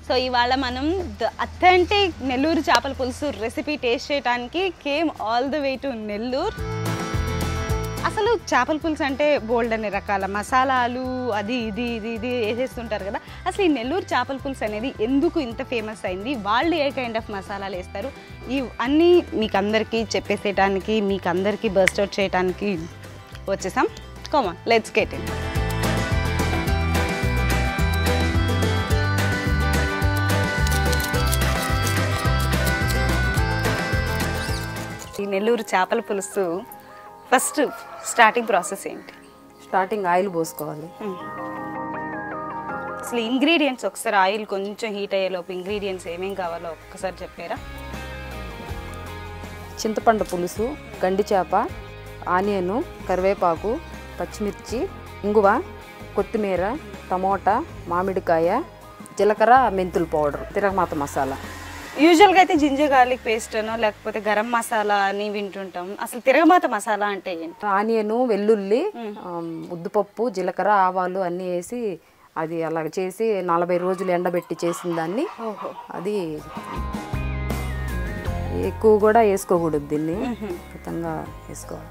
So ఇవాళ మనం the authentic Nellore చేపల పులుసు రెసిపీ టేస్ట్ చేయడానికి came all the way to Nellore అసలు చేపల పులుసు అంటే బోల్డ్ అనే రకాల మసాలాలు అది ఇది ఇది ఇది వేసేస్తుంటారు కదా అసలు ఈ నెల్లూరు చేపల పులుసు అనేది ఎందుకు ఇంత ఫేమస్ అయింది వాళ్ళు ఏ కైండ్ ఆఫ్ మసాలాలు వేస్తారు ఈ అన్నీ మీకు అందరికీ చెప్పేసేయటానికి మీకు అందరికీ బర్స్ట్ అవుట్ చేయడానికి వచ్చేసాం కోమా లెట్స్ గెట్ ఇన్ ఈ నెల్లూరు చేపల పులుసు ఫస్ట్ స్టార్టింగ్ ప్రాసెస్ ఏంటి స్టార్టింగ్ ఆయిల్ పోసుకోవాలి అసలు ఇంగ్రీడియంట్స్ ఒకసారి ఆయిల్ కొంచెం హీట్ అయ్యేలోపు ఇంగ్రీడియంట్స్ ఏమేం కావాలో ఒక్కసారి చెప్పారా చింతపండు పులుసు గండి చేప ఆనియను కరివేపాకు పచ్చిమిర్చి ఇంగువ కొత్తిమీర టమోటా మామిడికాయ జీలకర్ర మెంతుల పౌడర్ తిరగమాత మసాలా యూజువల్గా అయితే జింజర్ గార్లిక్ పేస్ట్ అనో లేకపోతే గరం మసాలా అని వింటుంటాం అసలు తిరగమాత మసాలా అంటే ఏంటి ఆనియను వెల్లుల్లి ఆమ్, ఉద్దుపప్పు జీలకర్ర ఆవాలు అన్నీ వేసి అది అలా చేసి నలభై రోజులు ఎండబెట్టి చేసిన దాన్ని ఓహో అది ఎక్కువ కూడా వేసుకోకూడదు దీన్ని ఖచ్చితంగా వేసుకోవాలి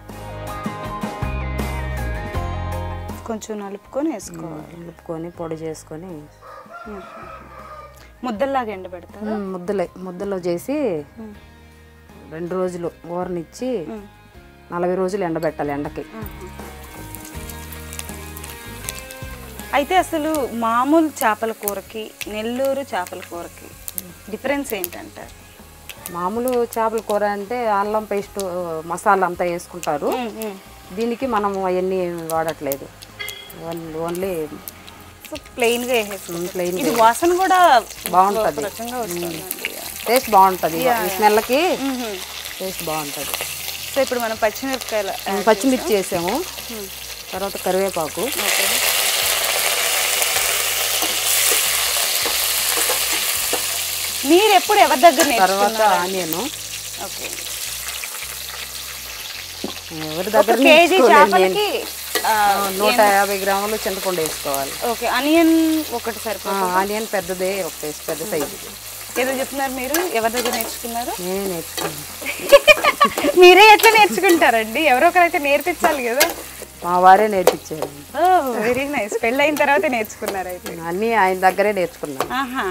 కొంచెం నలుపుకొని వేసుకోవాలి కలుపుకొని పొడి చేసుకొని ముద్దల్లాగా ఎండబెడతారు ఉమ్, ముద్దలే ముద్దలో చేసి రెండు రోజులు ఊరనిచ్చి నలభై రోజులు ఎండబెట్టాలి ఎండకి అయితే అసలు మామూలు చేపల కూరకి నెల్లూరు చేపల కూరకి డిఫరెన్స్ ఏంటంటారు మామూలు చేపల కూర అంటే అల్లం పేస్ట్ మసాలా అంతా వేసుకుంటారు దీనికి మనం అవన్నీ వాడట్లేదు ఓన్- ఓన్లీ సో ప్లెయిన్గా వేసేసుకుంటారు ప్లెయిన్ ఇది వాసన కూడా బాగుంటుంది రకంగా వస్తుంది టేస్ట్ బాగుంటుంది ఈ స్మెల్కి టేస్ట్ బాగుంటుంది సో ఇప్పుడు మనం పచ్చిమిరపకాయలు పచ్చిమిర్చి వేసాము తర్వాత కరివేపాకు ఓకే మీరు ఎప్పుడు ఎవరి దగ్గర తర్వాత నేర్చుకున్నారు ఆనియన్ ఓకే ఎవరి ఒక దగ్గర కేజీ నేర్చుకోలేదు నేను. చేపలకి ఆ, నూట యాభై గ్రాములు చింతపండు వేసుకోవాలి ఓకే ఆనియన్ ఒకటి సరిపో ఆ, ఆనియన్ పెద్దదే ఒక టేస్ట్ పెద్ద సైజు ఏదో చెప్తున్నారు మీరు ఎవరి దగ్గర నేర్చుకున్నారు నేనే నేర్చుకున్నాను మీరే ఎట్లా నేర్చుకుంటారండి ఎవరో ఒకరైతే నేర్పించాలి కదా మా వారే నేర్పించారు వెరీ నైస్ పెళ్ళైన తర్వాత నేర్చుకున్నారు అయితే అన్నీ ఆయన దగ్గరే నేర్చుకున్నాను ఆహా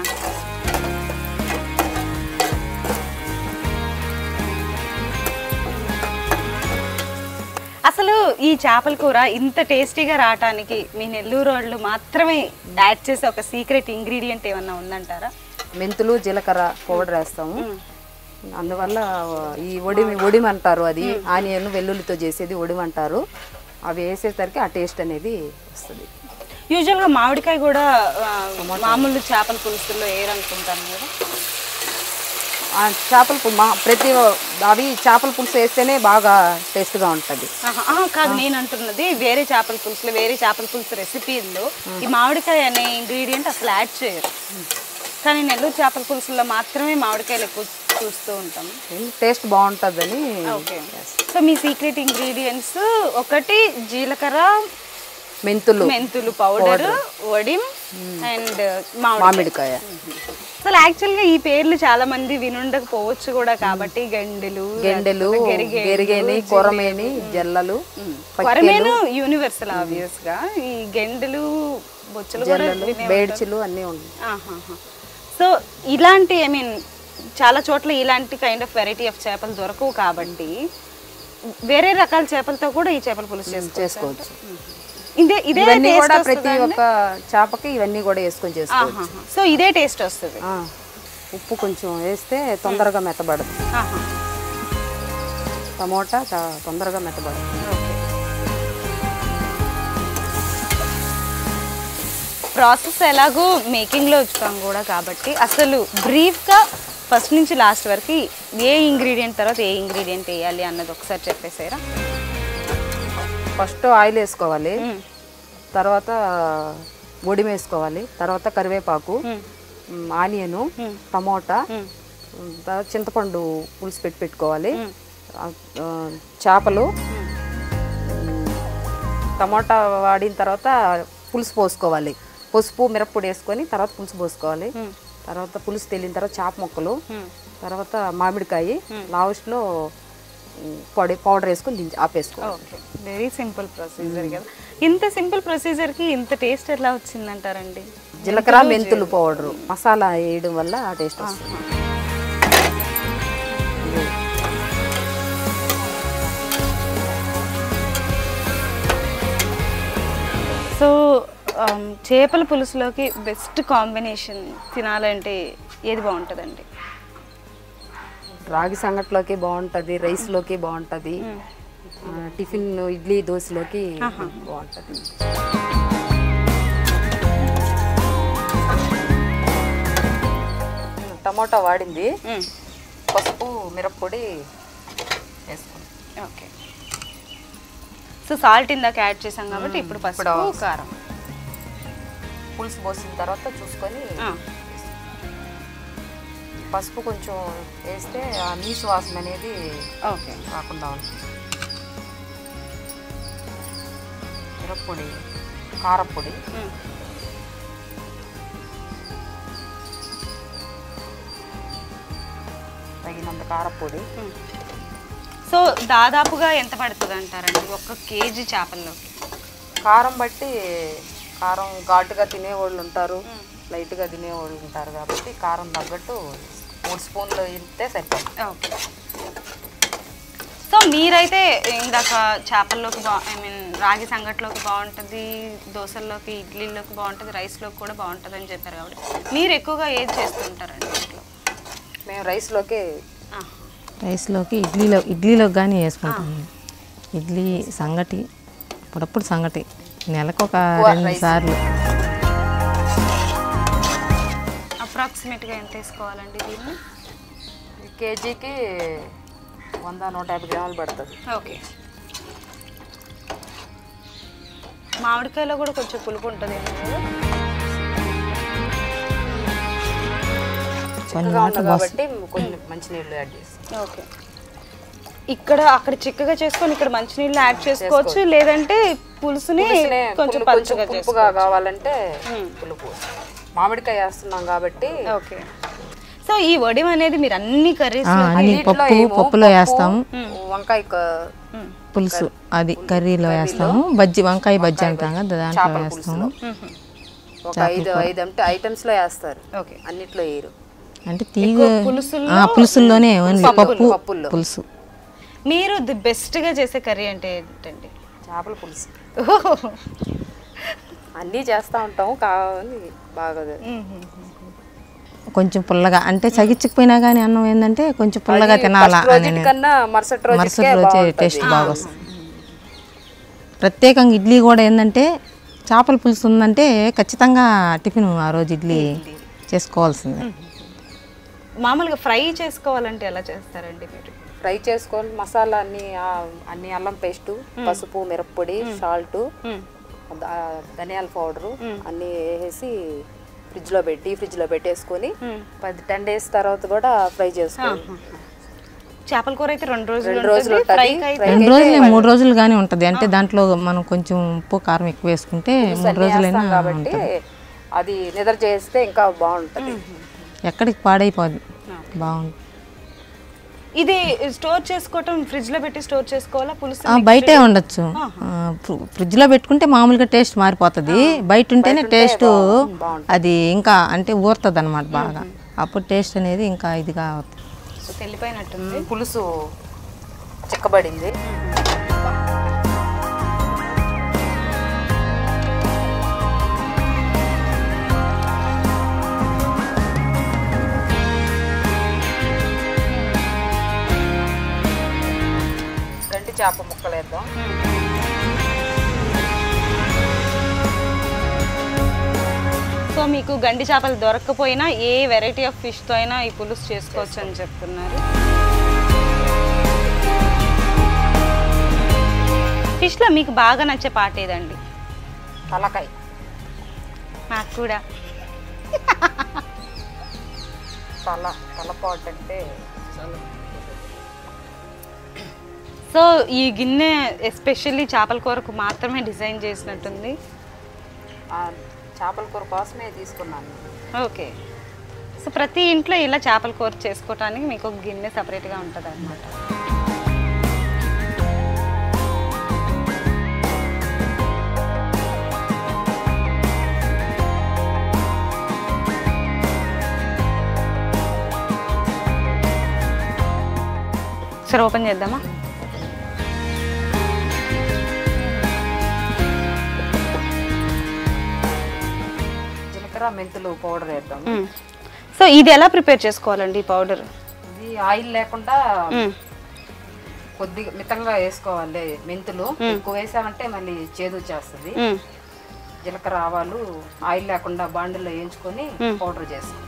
అసలు ఈ చేపల కూర ఇంత టేస్టీగా రావటానికి మీ నెల్లూరు వాళ్ళు మాత్రమే యాడ్ చేసే ఒక సీక్రెట్ ఇంగ్రీడియంట్ ఏమన్నా ఉందంటారా మెంతులు జీలకర్ర పౌడర్ వేస్తాము అందువల్ల ఈ ఒడిమి ఒడిమి అంటారు అది ఆనియన్ వెల్లుల్లితో చేసేది ఒడిమి అంటారు అవి వేసేసరికి ఆ టేస్ట్ అనేది వస్తుంది యూజువల్గా మామిడికాయ కూడా ఆ, మామూలు చేపల పులుసుల్లో వేయరనుకుంటాను కదా ఆ చేపల పు- మా ప్రతి అవి చేపల పులుసు వేస్తేనే బాగా టేస్ట్గా ఉంటుంది ఆహా, ఆహా, కాదు నేను అంటున్నది వేరే చేపల పులుసులో వేరే చేపల పులుసు రెసిపీల్లో ఈ మామిడికాయ అనే ఇంగ్రీడియంట్ అసలు యాడ్ చేయరు కానీ నెల్లూరు చేపల పులుసుల్లో మాత్రమే మామిడికాయలు ఎక్కువ చూస్తూ ఉంటాం టేస్ట్ బాగుంటుందని ఓకే సో మీ సీక్రెట్ ఇంగ్రీడియంట్స్ ఒకటి జీలకర్ర మెంతులు మెంతులు పౌడర్ వడిం అండ్ మామిడి మామిడికాయ అసలు యాక్చువల్గా ఈ పేర్లు చాలా మంది వినుండకపోవచ్చు కూడా కాబట్టి గండెలు గెండెలు గెరిగేలు, గెరిగేని కొరమేని జల్లలు కొరమేను యూనివర్సల్ ఆబ్వియస్ గా ఈ గెండెలు బొచ్చులు కూడా జల్లలు బేడ్చిలు అన్నీ ఉన్నాయి ఆహాహా. సో ఇలాంటి ఐ మీన్ చాలా చోట్ల ఇలాంటి కైండ్ ఆఫ్ వెరైటీ ఆఫ్ చేపలు దొరకవు కాబట్టి వేరే రకాల చేపలతో కూడా ఈ చేపల పులుసు చేసుకోవచ్చు చేసుకోవచ్చు ఇదే ఇదే ఇవన్నీ టేస్ట్ కూడా ప్రతి ఒక్క చేపకి ఇవన్నీ కూడా వేసుకొని చేసుకోవచ్చు సో ఇదే టేస్ట్ వస్తుంది ఆ, ఉప్పు కొంచెం వేస్తే తొందరగా మెత్తబడదు ఆహా. టమోటా చా- తొందరగా మెత్తబడదు ఓకే. ప్రాసెస్ ఎలాగో మేకింగ్లో వచ్చాం కూడా కాబట్టి అసలు బ్రీఫ్గా ఫస్ట్ నుంచి లాస్ట్ వరకు ఏ ఇంగ్రీడియంట్ తర్వాత ఏ ఇంగ్రీడియంట్ వేయాలి అన్నది ఒకసారి చెప్పేసారా ఫస్ట్ ఆయిల్ వేసుకోవాలి తర్వాత ఒడిమి వేసుకోవాలి తర్వాత కరివేపాకు మ్, ఆనియను టమోటా మ్, తర్వాత చింతపండు పులుసు పెట్టి పెట్టుకోవాలి ఆ, ఆ, చేపలు మ్, టమోటా వాడిన తర్వాత పులుసు పోసుకోవాలి పసుపు మిరప్పొడి వేసుకొని తర్వాత పులుసు పోసుకోవాలి తర్వాత పులుసు తెలియని తర్వాత చాప ముక్కలు తర్వాత మామిడికాయ లాస్ట్లో ఉమ్, పొడి పౌడర్ వేసుకొని దించి ఆపేసుకోవాలి ఓకే వెరీ సింపుల్ ప్రొసీజర్ కదా ఇంత సింపుల్ ప్రొసీజర్కి ఇంత టేస్ట్ ఎట్లా వచ్చిందంటారండి జీలకర్ర మెంతులు పౌడర్ మసాలా వేయడం వల్ల ఆ టేస్ట్ వస్తుంది సో ఆమ్, చేపల పులుసులోకి బెస్ట్ కాంబినేషన్ తినాలంటే ఏది బాగుంటుందండి రాగి సంగట్లోకి బాగుంటుంది రైస్లోకి బాగుంటుంది ఆ, టిఫిన్ ఇడ్లీ దోశలోకి బాగుంటుంది టమాటా వాడింది మ్మ్. పసుపు మిరప్పొడి వేసుకుంటాం ఓకే సో సాల్ట్ ఇందాక యాడ్ చేసాం కాబట్టి ఇప్పుడు పసుపు ఇప్పుడు కారం పులుసు పోసిన తర్వాత చూసుకొని ఆ, పసుపు కొంచెం వేస్తే ఆ నీసు వాసన అనేది ఓకే రాకుండా ఉంటుంది మిరప్పొడి కారపొడి మ్మ్. తగినంత కారపొడి మ్మ్. సో దాదాపుగా ఎంత పడుతుంది అంటారండి ఒక కేజీ చేపల్లోకి కారం బట్టి కారం ఘాటుగా తినేవాళ్ళు ఉంటారు లైట్గా తినేవాళ్ళు ఉంటారు కాబట్టి కారం తగ్గట్టు మూడు స్పూన్లు ఇస్తే సరిపోతుంది ఓకే సో మీరైతే ఇందాక చేపల్లోకి బా ఐ మీన్ రాగి సంగట్లోకి బాగుంటుంది దోశల్లోకి ఇడ్లీలోకి బాగుంటుంది రైస్లోకి కూడా బాగుంటుంది అని చెప్పారు కాబట్టి మీరు ఎక్కువగా ఏది చేస్తుంటారండి ఇంట్లో మేము రైస్లోకి ఆ, రైస్లోకి ఇడ్లీలో ఇడ్లీలోకి కానీ వేసుకుంటాము ఇడ్లీ సంగటి అప్పుడప్పుడు సంగటి నెలకు ఒక రెండు సార్లు అప్రాక్సిమేట్గా ఎంత వేసుకోవాలండి దీన్ని ఈ కేజీకి వంద నూట యాభై గ్రాములు పడుతుంది ఓకే మామిడికాయలో కూడా కొంచెం పులుపు ఉంటుంది చిక్కగా ఉంది కాబట్టి కొన్ని మంచినీళ్ళు యాడ్ చేస్తాం ఓకే ఇక్కడ అక్కడ చిక్కగా చేసుకొని ఇక్కడ మంచినీళ్ళు యాడ్ చేసుకోవచ్చు లేదంటే పులుసుని పులుసునే కొంచెం పులు- కొంచెం పలుచగా పులుపుగా కావాలంటే మ్మ్. పులుపు మామిడికాయ వేస్తున్నాం కాబట్టి ఓకే సో ఈ వడిం అనేది మీరు అన్ని కర్రీస్ ఆ, అన్ని వీటిలో పప్పు ఏమో పప్పులో వేస్తాము వంకాయ క- పులుసు అది కర్రీలో వేస్తాము బజ్జి వంకాయ బజ్జి అంటాం కదా దాంట్లో చేపల వేస్తాము ఒక ఐదు ఐదు అంటే ఐటమ్స్ లో వేస్తారు ఓకే అన్నిట్లో వేయరు అంటే తీగ పులుసుల్లో ఆ, పులుసుల్లోనే ఓన్లీ పప్పు పప్పుల్లో పులుసు మీరు ది బెస్ట్గా చేసే కర్రీ అంటే ఏంటండి చేపల పులుసు అన్నీ చేస్తూ ఉంటాము కావాలి బాగా కొంచెం పుల్లగా అంటే చగిచ్చిపోయినా కానీ అన్నం ఏంటంటే కొంచెం పుల్లగా తినాలా అని రోజు కన్నా మరుసటి రోజు మరుసటి రోజే టేస్ట్ బాగా వస్తుంది ప్రత్యేకంగా ఇడ్లీ కూడా ఏంటంటే చేపల పులుసు ఉందంటే ఖచ్చితంగా టిఫిన్ ఆ రోజు ఇడ్లీ చేసుకోవాల్సిందే మామూలుగా ఫ్రై చేసుకోవాలంటే ఎలా చేస్తారండి మీరు ఫ్రై చేసుకొని మసాలా అన్ని ఆ, అన్ని అల్లం పేస్టు పసుపు మిరప్పొడి సాల్ట్ మ్మ్. ధనియాల పౌడరు అన్నీ వేసేసి ఫ్రిడ్జ్లో పెట్టి ఫ్రిడ్జ్లో పెట్టేసుకొని పది టెన్ డేస్ తర్వాత కూడా ఫ్రై చేసుకోవాలి చేపల కూర అయితే రెండు రోజులు రెండు రోజులు ఉంటుంది ఉంటుంది ఫ్రైకి అయితే రెండు రోజులే మూడు రోజులు కానీ ఉంటుంది అంటే దాంట్లో మనం కొంచెం ఉప్పు కారం ఎక్కువ వేసుకుంటే మూడు రోజులైనా వేస్తాం కాబట్టి అది నిద్ర చేస్తే ఇంకా బాగుంటుంది ఎక్కడికి పాడైపోదు బాగుంది ఇది స్టోర్ చేసుకోవటం ఫ్రిడ్జ్ లో పెట్టి స్టోర్ చేసుకోవాలా పులుసు ఆ, బయటే ఉండొచ్చు ఆ, ఫ్రి- ఫ్రిడ్జ్లో పెట్టుకుంటే మామూలుగా టేస్ట్ మారిపోతుంది బయట ఉంటేనే టేస్ట్ అది ఇంకా అంటే ఊరుతుంది అనమాట బాగా అప్పుడు టేస్ట్ అనేది ఇంకా ఇదిగా అవుతుంది సో తెలిపోయినట్టుంది పులుసు చిక్కబడింది గంటి చేప ముక్కలు వేద్దాం సో మీకు గండి చేపలు దొరకకపోయినా ఏ వెరైటీ ఆఫ్ ఫిష్ తో అయినా ఈ పులుసు చేసుకోవచ్చు అని చెప్తున్నారు ఫిష్ లో మీకు బాగా నచ్చే పాట ఏదండి తలకాయ నాకు కూడా తల తలపాటు అంటే సో ఈ గిన్నె ఎస్పెషల్లీ చేపల కూరకు మాత్రమే డిజైన్ చేసినట్టుంది ఆ చేపల కూర కోసమే తీసుకున్నాను ఓకే సో ప్రతి ఇంట్లో ఇలా చేపల కూర చేసుకోవటానికి మీకు ఒక గిన్నె సపరేట్గా ఉంటుంది అనమాట సరే ఓపెన్ చేద్దామా జీలకర్ర మెంతులు పౌడర్ వేద్దాం సో ఇది ఎలా ప్రిపేర్ చేసుకోవాలండి ఈ పౌడర్ ఇది ఆయిల్ లేకుండా కొద్దిగా మితంగా వేసుకోవాలి మెంతులు ఎక్కువ వేసామంటే మళ్ళీ చేదు చేస్తుంది జీలకర్ర ఆవాలు ఆయిల్ లేకుండా బాండిలో వేయించుకొని పౌడర్ చేసుకోవాలి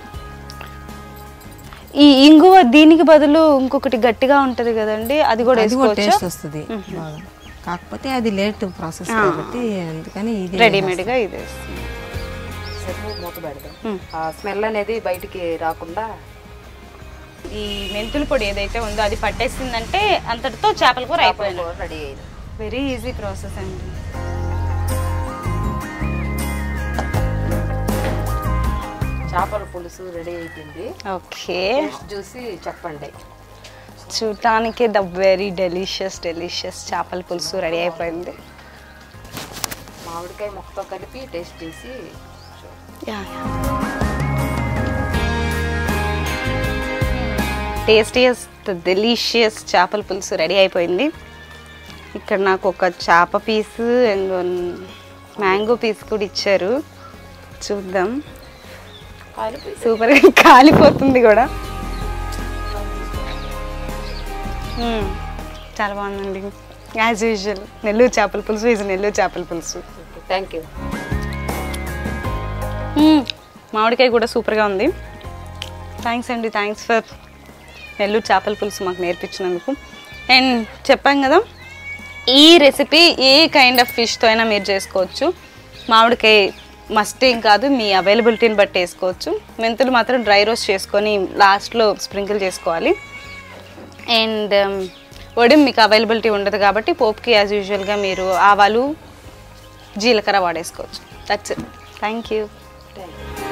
ఈ ఇంగువ దీనికి బదులు ఇంకొకటి గట్టిగా ఉంటది కదండి అది కూడా అది కూడా వేసుకోవచ్చు టేస్ట్ వస్తుంది బాగా కాకపోతే అది లేట్ ప్రాసెస్ కాబట్టి అందుకని ఇది రెడీమేడ్గా ఇది వేస్తుంది. సేపు మూత పెడదాం ఆ స్మెల్ అనేది బయటికి రాకుండా ఈ మెంతుల పొడి ఏదైతే ఉందో అది పట్టేసిందంటే అంతటితో చేపల కూర అయిపోయింది రెడీ అయింది వెరీ ఈజీ ప్రాసెస్ అండి చేపల పులుసు రెడీ అయిపోయింది ఓకే టేస్ట్ చూసి చెప్పండి చూడటానికి ద వెరీ డెలిషియస్ డెలిషియస్ చేపల పులుసు రెడీ అయిపోయింది మామిడికాయ ముక్కతో కలిపి టేస్ట్ చేసి టేస్టియస్ట్ డెలిషియస్ చేపల పులుసు రెడీ అయిపోయింది ఇక్కడ నాకు ఒక చేప పీసు అండ్ మ్యాంగో పీస్ కూడా ఇచ్చారు చూద్దాం కలిపి సూపర్గా కాలిపోతుంది కూడా మ్మ్. చాలా బాగుందండి యాజ్ యూజువల్ నెల్లూరు చేపల పులుసు ఇది నెల్లూరు చేపల పులుసు థ్యాంక్ యూ మ్మ్. మామిడికాయ కూడా సూపర్గా ఉంది థ్యాంక్స్ అండి థ్యాంక్స్ ఫర్ నెల్లూరు చేపల పులుసు మాకు నేర్పించినందుకు అండ్ చెప్పాం కదా ఈ రెసిపీ ఏ కైండ్ ఆఫ్ ఫిష్తో అయినా మీరు చేసుకోవచ్చు మామిడికాయ మస్ట్ ఏం కాదు మీ అవైలబిలిటీని బట్టి వేసుకోవచ్చు మెంతులు మాత్రం డ్రై రోస్ట్ చేసుకొని లాస్ట్లో స్ప్రింకిల్ చేసుకోవాలి అండ్ వడిం మీకు అవైలబిలిటీ ఉండదు కాబట్టి పోపుకి యాజ్ యూజువల్గా మీరు ఆవాలు జీలకర్ర వాడేసుకోవచ్చు that's it thank you thank you